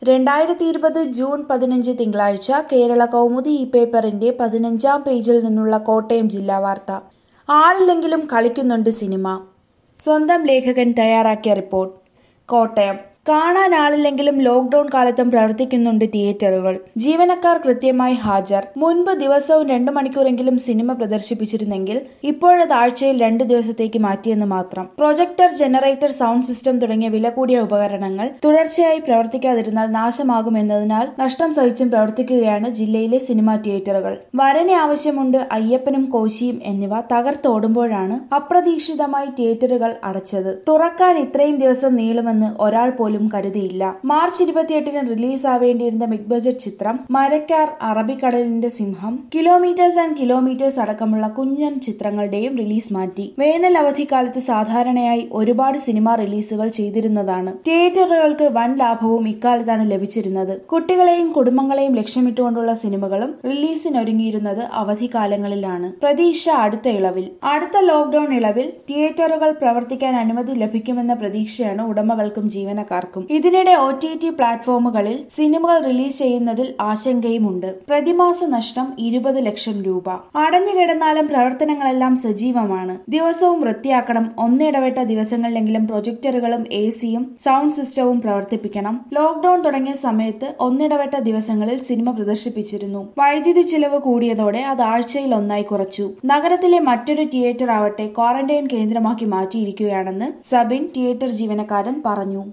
രണ്ടായിരത്തി ഇരുപത് ജൂൺ പതിനഞ്ച് തിങ്കളാഴ്ച കേരള കൗമുദി ഈ പേപ്പറിന്റെ പതിനഞ്ചാം പേജിൽ നിന്നുള്ള കോട്ടയം ജില്ലാ വാർത്ത ആളില്ലെങ്കിലും കളിക്കുന്നുണ്ട് സിനിമ സ്വന്തം ലേഖകൻ തയ്യാറാക്കിയ റിപ്പോർട്ട് കോട്ടയം കാണാൻ ആളില്ലെങ്കിലും ലോക്ഡൌൺ കാലത്തും പ്രവർത്തിക്കുന്നുണ്ട് തിയേറ്ററുകൾ ജീവനക്കാർ കൃത്യമായി ഹാജർ മുൻപ് ദിവസവും രണ്ടു മണിക്കൂറെങ്കിലും സിനിമ പ്രദർശിപ്പിച്ചിരുന്നെങ്കിൽ ഇപ്പോഴത് ആഴ്ചയിൽ രണ്ട് ദിവസത്തേക്ക് മാറ്റിയെന്ന് മാത്രം പ്രൊജക്ടർ ജനറേറ്റർ സൗണ്ട് സിസ്റ്റം തുടങ്ങിയ വില കൂടിയ ഉപകരണങ്ങൾ തുടർച്ചയായി പ്രവർത്തിക്കാതിരുന്നാൽ നാശമാകുമെന്നതിനാൽ നഷ്ടം സഹിച്ചും പ്രവർത്തിക്കുകയാണ് ജില്ലയിലെ സിനിമാ തിയേറ്ററുകൾ വരനെ ആവശ്യമുണ്ട് അയ്യപ്പനും കോശിയും എന്നിവ തകർത്തോടുമ്പോഴാണ് അപ്രതീക്ഷിതമായി തിയേറ്ററുകൾ അടച്ചത് തുറക്കാൻ ഇത്രയും ദിവസം നീളുമെന്ന് ഒരാൾ പോലും കരുതിയില്ല മാർച്ച് ഇരുപത്തിയെട്ടിന് റിലീസ് ആവേണ്ടിയിരുന്ന ബിഗ് ബജറ്റ് ചിത്രം മരക്കാർ അറബിക്കടലിന്റെ സിംഹം കിലോമീറ്റേഴ്സ് ആൻഡ് കിലോമീറ്റേഴ്സ് അടക്കമുള്ള കുഞ്ഞൻ ചിത്രങ്ങളുടെയും റിലീസ് മാറ്റി വേനൽ അവധിക്കാലത്ത് സാധാരണയായി ഒരുപാട് സിനിമാ റിലീസുകൾ ചെയ്തിരുന്നതാണ് തിയേറ്ററുകൾക്ക് വൻ ലാഭവും ഇക്കാലത്താണ് ലഭിച്ചിരുന്നത് കുട്ടികളെയും കുടുംബങ്ങളെയും ലക്ഷ്യമിട്ടുകൊണ്ടുള്ള സിനിമകളും റിലീസിനൊരുങ്ങിയിരുന്നത് അവധിക്കാലങ്ങളിലാണ് പ്രതീക്ഷ അടുത്ത ഇളവിൽ അടുത്ത ലോക്ഡൌൺ ഇളവിൽ തിയേറ്ററുകൾ പ്രവർത്തിക്കാൻ അനുമതി ലഭിക്കുമെന്ന പ്രതീക്ഷയാണ് ഉടമകൾക്കും ജീവനക്കാർക്കും ഇതിനിടെ ഒ ടി ടി പ്ലാറ്റ്ഫോമുകളിൽ സിനിമകൾ റിലീസ് ചെയ്യുന്നതിൽ ആശങ്കയുമുണ്ട് പ്രതിമാസ നഷ്ടം ഇരുപത് ലക്ഷം രൂപ അടഞ്ഞുകിടന്നാലും പ്രവർത്തനങ്ങളെല്ലാം സജീവമാണ് ദിവസവും വൃത്തിയാക്കണം ഒന്നിടവിട്ട ദിവസങ്ങളിലെങ്കിലും പ്രൊജക്ടറുകളും എ സിയും സൗണ്ട് സിസ്റ്റവും പ്രവർത്തിപ്പിക്കണം ലോക്ഡൌൺ തുടങ്ങിയ സമയത്ത് ഒന്നിടവിട്ട ദിവസങ്ങളിൽ സിനിമ പ്രദർശിപ്പിച്ചിരുന്നു വൈദ്യുതി ചിലവ് കൂടിയതോടെ അത് ആഴ്ചയിൽ ഒന്നായി കുറച്ചു നഗരത്തിലെ മറ്റൊരു തിയേറ്റർ ആവട്ടെ ക്വാറന്റൈൻ കേന്ദ്രമാക്കി മാറ്റിയിരിക്കുകയാണെന്ന് സബിൻ തിയേറ്റർ ജീവനക്കാരൻ പറഞ്ഞു